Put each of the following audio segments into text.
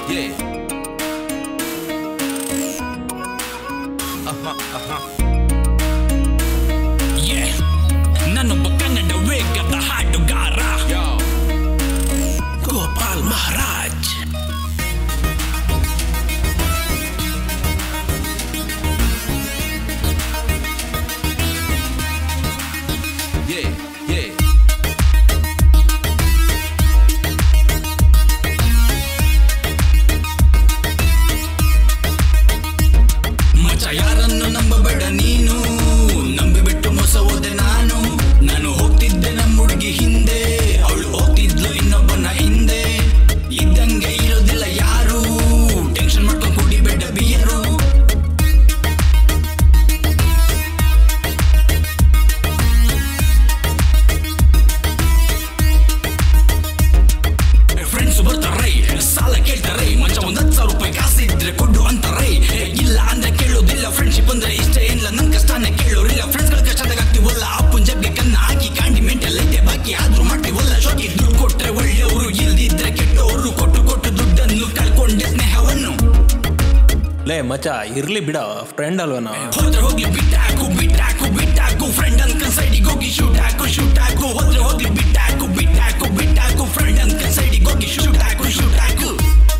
Yeah. Uh-huh, uh-huh. Yeah. ನಾನೊಬ್ಬ ಕನ್ನಡ ವೇಗದ ಹಾಡುಗಾರ Yo. Gopal Maharaj Yeah, yeah. ಮಚ ಯಾರನ್ನು ನಂಬಬೇಡ ನೀನು ನಂಬಿಬಿಟ್ಟು ಮೋಸ ಹೋದೆ ನಾನು ನಾನು ಹೋಗ್ತಿದ್ದೆ ನಮ್ಮ ಹುಡುಗಿ ಹಿಂದೆ ಅವಳು ಹೋಗ್ತಿದ್ಲು ಇನ್ನೊಬ್ಬನ ಹಿಂದೆ ಇದ್ದಂಗೆ ಇರೋದಿಲ್ಲ ಯಾರು ಟೆನ್ಷನ್ ಮಾಡ್ಕೊಂಡು ಕುಡಿಬೇಡ ಬಿಯರು ಫ್ರೆಂಡ್ಸ್ ಬರ್ತಾರೆ ಸಾಲ ಕೇಳ್ತಾರೆ ಮಂಚ ಒಂದ್ ಹತ್ತು ಸಾವಿರ ರೂಪಾಯಿ ಕಾಸಿದ್ರೆ ಕೊಡು ಅಂತಾರೆ ಏ, ಇಲ್ಲ ಅಂದ್ರೆ ಕೇಳೋದಿಲ್ಲ ಫ್ರೆಂಡ್ಶಿಪ್ ಅಂದ್ರೆ ಇಷ್ಟ ಇಲ್ಲ ನನ್ ಕಷ್ಟನೇ ಕೇಳೋರಿಲ್ಲ ಫ್ರೆಂಡ್ಸ್ ಗಳ ಕಷ್ಟದಾಗ ಆಗ್ತೀವಲ್ಲ ಅಪ್ಪನ್ ಜಗ್ಗೆ ಕನ್ನ ಹಾಕಿ ಕಾಂಡಿ ಮೆಂಟಲ್ ಐತೆ ಬಾಕಿ ಆದ್ರೂ ಮಾಡ್ತೀವಲ್ಲ ಶೋಕಿ ದುಡ್ಡು ಕೊಟ್ರೆ ಒಳ್ಳೆಯವರು ಇಲ್ದಿದ್ರೆ ಕೆಟ್ಟವರು ಕೊಟ್ಟು ಕೊಟ್ಟು ದುಡ್ಡನ್ನು ಕಳ್ಕೊಂಡೆ ಸ್ನೇಹವನ್ನು ಲೇ ಮಚ ಇರ್ಲಿ ಬಿಡ ಫ್ರೆಂಡ್ ಅಲ್ವಾ ನಾವು ಹೋದ್ರೆ ಹೋಗ್ಲಿ ಬಿಟ್ಟಾಕು ಬಿಟ್ಟಾಕು ಬಿಟ್ಟಾಕು ಫ್ರೆಂಡ್ ಅನ್ಕನ್ ಸೈಡಿಗೆ ಹೋಗಿ ಶೂಟ್ ಹಾಕು ಶೂಟ್ ಹಾಕು ಹೋದ್ರೆ ಹೋಗ್ಲಿ ಬಿಟ್ಟಾಕು ಬಿಟ್ಟಾಕು ಬಿಟ್ಟಾಕು ಫ್ರೆಂಡ್ ಅನ್ಕನ್ ಸೈಡಿಗೆ ಹೋಗಿ ಶೂಟ್ ಹಾಕು ಶೂಟ್ ಹಾಕು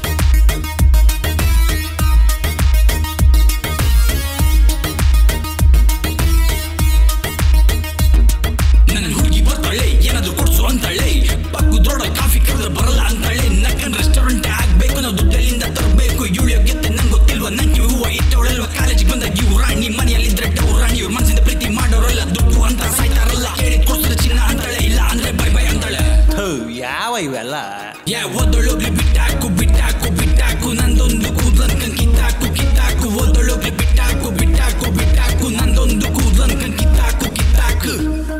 ನನ್ನ ಹುಡುಗಿ ಬರ್ತಾಳೆ ಏನಾದ್ರು ಕೊಡ್ಸು ಅಂತಾಳೆ ಪಕ್ಕದೊಡ ಕಾಫಿ ಕರೆದ್ರೆ ಬರಲ್ಲ ಅಂತಾಳೆ ನಕ್ಕನ್ ರೆಸ್ಟೋರೆಂಟ್ ಆಗ್ಬೇಕು ನಾವು ದುಡ್ಡಲ್ಲಿಂದ ತರಬೇಕು ಇವಳು ಯೋಗ್ಯತೆ ನಂಗೆ ಗೊತ್ತಿಲ್ವಾ ನಂಗೆ ಹೂವ ಇಟ್ಟವಳಲ್ವ ಕಾಲೇಜಿಗೆ ಬಂದಾಗ ಇವು ರಾಣಿ ಮನೆಯಲ್ಲಿದ್ರೆ ಡೌ ರಾಣಿ ಇವ್ರ ಮನಸ್ಸಿಂದ ಪ್ರೀತಿ ಮಾಡೋರಲ್ಲ ದುಡ್ಡು ಅಂತ ಸಾಯ್ತಾರಲ್ಲ ಕೇಳಿದ್ ಕೊಡ್ಸಿದ್ರೆ ಚಿನ್ನ ಅಂತಾಳೆ ಇಲ್ಲ ಅಂದ್ರೆ ಬೈ ಬೈ ಅಂತಾಳೆ ಥು, ಯಾವ ಇವೆಲ್ಲ ಯಾ ಓದೊಳೋಗ್ಲಿ ಬಿಟ್ಟಾಕು ಬಿಟ್ಟಾಕು ಬಿಟ್ಟಾಕು ನಂದೊಂದು ಕೂದ್ಲನ್ಕನ್ ಕಿತ್ತಾಕು ಕಿತ್ತಾಕು ಓದೊಳೋಗ್ಲಿ ಬಿಟ್ಟಾಕು ಬಿಟ್ಟಾಕು ಬಿಟ್ಟಾಕು ನಂದೊಂದು ಕೂದ್ಲನ್ಕನ್ ಕಿತ್ತಾಕು ಕಿತ್ತಾಕು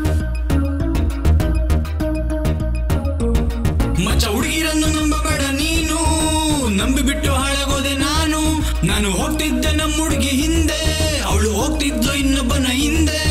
ಮಚ್ಚ ಹುಡುಗಿರನ್ನು ನಂಬಬೇಡ ನೀನು ನಂಬಿಬಿಟ್ಟು ಹಾಳಾಗೋದೆ ನಾನು ನಾನು ಹೋಗ್ತಿದ್ದೆ ನಮ್ಮ ಹುಡುಗಿ ಹಿಂದೆ ಅವಳು ಹೋಗ್ತಿದ್ಲು ಇನ್ನೊಬ್ಬನ ಹಿಂದೆ